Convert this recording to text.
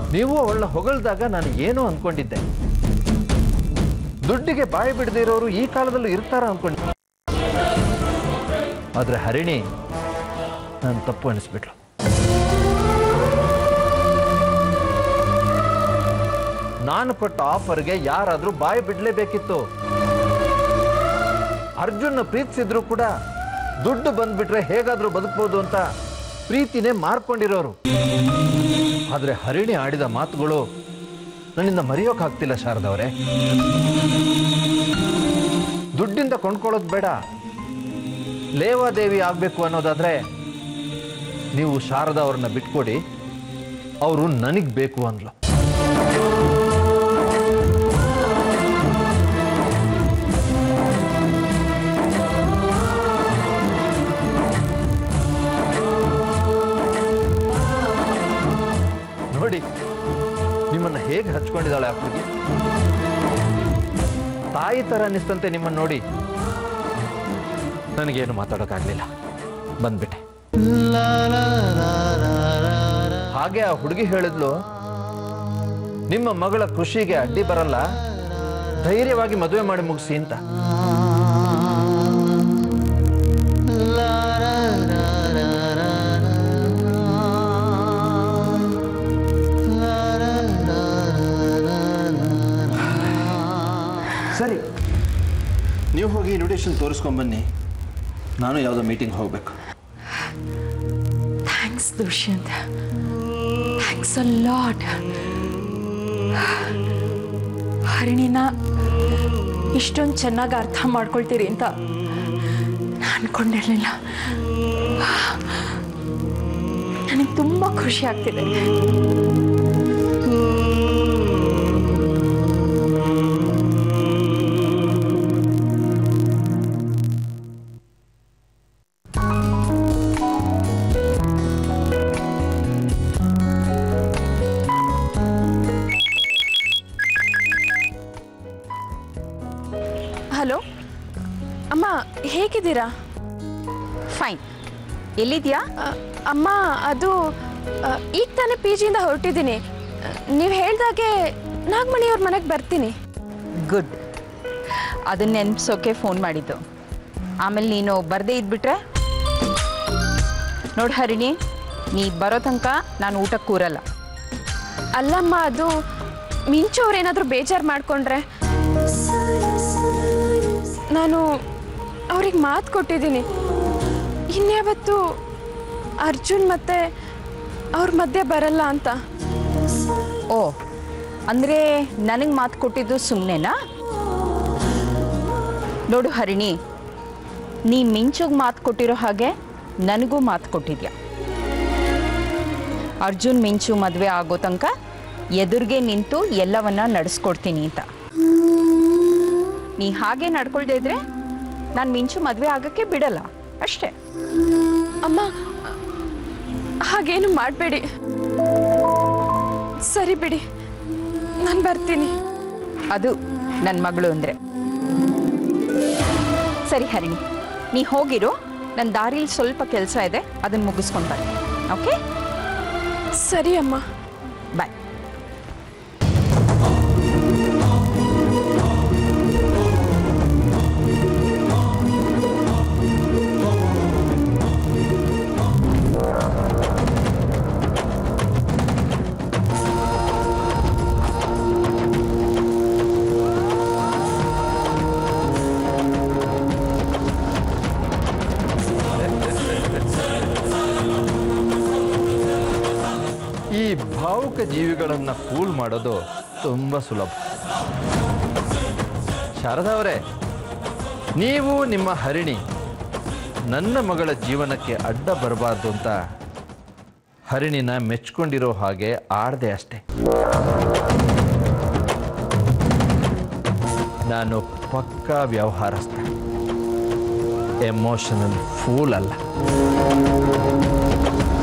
ನೀವು ಅವಳನ್ನ ಹೊಗಳ್ದಾಗ ನಾನು ಏನೋ ಅನ್ಕೊಂಡಿದ್ದೆ ದುಡ್ಡಿಗೆ ಬಾಯಿ ಬಿಡದೇ ಇರೋರು ಈ ಕಾಲದಲ್ಲೂ ಇರ್ತಾರ ಅನ್ಕೊಂಡೆ ಆದ್ರೆ ಹರಿಣಿ ನಾನು ತಪ್ಪು ಅನಿಸ್ಬಿಟ್ಲು ನಾನು ಕೊಟ್ಟ ಆಫರ್ಗೆ ಯಾರಾದ್ರೂ ಬಾಯಿ ಬಿಡ್ಲೇಬೇಕಿತ್ತು ಅರ್ಜುನ್ನ ಪ್ರೀತಿಸಿದ್ರು ಕೂಡ ದುಡ್ಡು ಬಂದ್ಬಿಟ್ರೆ ಹೇಗಾದ್ರೂ ಬದುಕ್ಬೋದು ಅಂತ ಪ್ರೀತಿನೇ ಮಾರ್ಕೊಂಡಿರೋರು ಆದ್ರೆ ಹರಿಣಿ ಆಡಿದ ಮಾತುಗಳು ನನ್ನಿಂದ ಮರೆಯೋಕ್ಕಾಗ್ತಿಲ್ಲ ಶಾರದವರೇ ದುಡ್ಡಿಂದ ಕೊಂಡ್ಕೊಳ್ಳೋದು ಬೇಡ ಲೇವಾದೇವಿ ಆಗಬೇಕು ಅನ್ನೋದಾದ್ರೆ ನೀವು ಶಾರದಾ ಅವ್ರನ್ನ ಬಿಟ್ಕೊಡಿ ಅವರು ನನಗ್ ಬೇಕು ಅಂದ್ಲು ನೋಡಿ ನಿಮ್ಮನ್ನ ಹೇಗೆ ಹಚ್ಕೊಂಡಿದ್ದಾಳೆ ಆ ಹುಡುಗಿ ತಾಯಿ ತರ ಅನ್ನಿಸ್ತಂತೆ ನಿಮ್ಮನ್ನ ನೋಡಿ ನನಗೇನು ಮಾತಾಡೋಕ್ಕಾಗ್ಲಿಲ್ಲ ಬಂದ್ಬಿಟ್ಟೆ ಹಾಗೆ ಆ ಹುಡುಗಿ ಹೇಳಿದ್ಲು ನಿಮ್ಮ ಮಗಳ ಖುಷಿಗೆ ಅಡ್ಡಿ ಬರಲ್ಲ ಧೈರ್ಯವಾಗಿ ಮದುವೆ ಮಾಡಿ ಮುಗಿಸಿ ಅಂತ ಸರಿ ನೀವು ಹೋಗಿ ಇನ್ವಿಟೇಷನ್ ತೋರಿಸ್ಕೊಂಬನ್ನಿ ನಾನು ಯಾವುದೋ ಮೀಟಿಂಗ್ ಹೋಗ್ಬೇಕು thanks Dushyant thanks a lot ಹರಿಣಿನ ಇಷ್ಟೊಂದು ಚೆನ್ನಾಗಿ ಅರ್ಥ ಮಾಡ್ಕೊಳ್ತೀರಿ ಅಂತ ನಾನು ಅನ್ಕೊಂಡಿರ್ಲಿಲ್ಲ ನನಗೆ ತುಂಬ ಖುಷಿ ಆಗ್ತಿದೆ ಹಲೋ ಅಮ್ಮ ಹೇಗಿದ್ದೀರಾ ಫೈನ್ ಎಲ್ಲಿದ್ಯಾ ಅ, ಅಮ್ಮ ಅದು ಅ, ಈಗ ತಾನೇ ಪಿ ಜಿಯಿಂದ ಹೊರಟಿದ್ದೀನಿ ನೀವು ಹೇಳ್ದಾಗೆ ನಾಗಮಣಿಯವ್ರ ಮನೆಗೆ ಬರ್ತೀನಿ ಗುಡ್ ಅದನ್ನ ನೆನ್ಸೋಕೆ ಫೋನ್ ಮಾಡಿದ್ದು ಆಮೇಲೆ ನೀನು ಬರದೇ ಇದ್ಬಿಟ್ರೆ ನೋಡು ಹರಿಣಿ ನೀ ಬರೋ ತನಕ ನಾನು ಊಟಕ್ಕೆ ಕೂರಲ್ಲ ಅಲ್ಲಮ್ಮ ಅದು ಮಿಂಚು ಅವ್ರೇನಾದರೂ ಬೇಜಾರು ಮಾಡ್ಕೊಂಡ್ರೆ ನಾನು ಅವ್ರಿಗೆ ಮಾತು ಕೊಟ್ಟಿದ್ದೀನಿ ಇನ್ಯಾವತ್ತು ಅರ್ಜುನ್ ಮತ್ತೆ ಅವ್ರ ಮಧ್ಯೆ ಬರಲ್ಲ ಅಂತ ಓ ಅಂದರೆ ನನಗೆ ಮಾತು ಕೊಟ್ಟಿದ್ದು ಸುಮ್ಮನೆನಾ ನೋಡು ಹರಿಣಿ ನೀ ಮಿಂಚುಗೆ ಮಾತು ಕೊಟ್ಟಿರೋ ಹಾಗೆ ನನಗೂ ಮಾತು ಕೊಟ್ಟಿದ್ಯಾ ಅರ್ಜುನ್ ಮಿಂಚು ಮದುವೆ ಆಗೋ ತನಕ ಎದುರಿಗೆ ನಿಂತು ಎಲ್ಲವನ್ನ ನಡೆಸ್ಕೊಡ್ತೀನಿ ಅಂತ ನೀ ಹಾಗೆ ನಡ್ಕೊಳ್ದೇ ಇದ್ರೆ ನಾನು ಮಿಂಚು ಮದುವೆ ಆಗಕ್ಕೆ ಬಿಡಲ್ಲ ಅಷ್ಟೇ ಅಮ್ಮ ಹಾಗೇನು ಮಾಡಬೇಡಿ ಸರಿ ಬಿಡಿ ನಾನು ಬರ್ತೀನಿ ಅದು ನನ್ನ ಮಗಳು ಅಂದರೆ ಸರಿ ಹರಿಣಿ ನೀ ಹೋಗಿರು ನನ್ನ ದಾರಿಲಿ ಸ್ವಲ್ಪ ಕೆಲಸ ಇದೆ ಅದನ್ನು ಮುಗಿಸ್ಕೊಂಡು ಬರ್ತೀನಿ ಓಕೆ ಸರಿ ಅಮ್ಮ ಬಾಯ್ ಈ ಭಾವುಕ ಜೀವಿಗಳನ್ನ ಕೂಲ್ ಮಾಡೋದು ತುಂಬಾ ಸುಲಭ ಶಾರದಾ ಅವರೇ ನೀವು ನಿಮ್ಮ ಹರಿಣಿ ನನ್ನ ಮಗಳ ಜೀವನಕ್ಕೆ ಅಡ್ಡ ಬರಬಾರ್ದು ಅಂತ ಹರಿಣಿನ ಮೆಚ್ಕೊಂಡಿರೋ ಹಾಗೆ ಆಡ್ದೆ ಅಷ್ಟೆ ನಾನು ಪಕ್ಕಾ ವ್ಯವಹಾರಸ್ಥ ಎಮೋಷನಲ್ ಫೂಲ್ ಅಲ್ಲ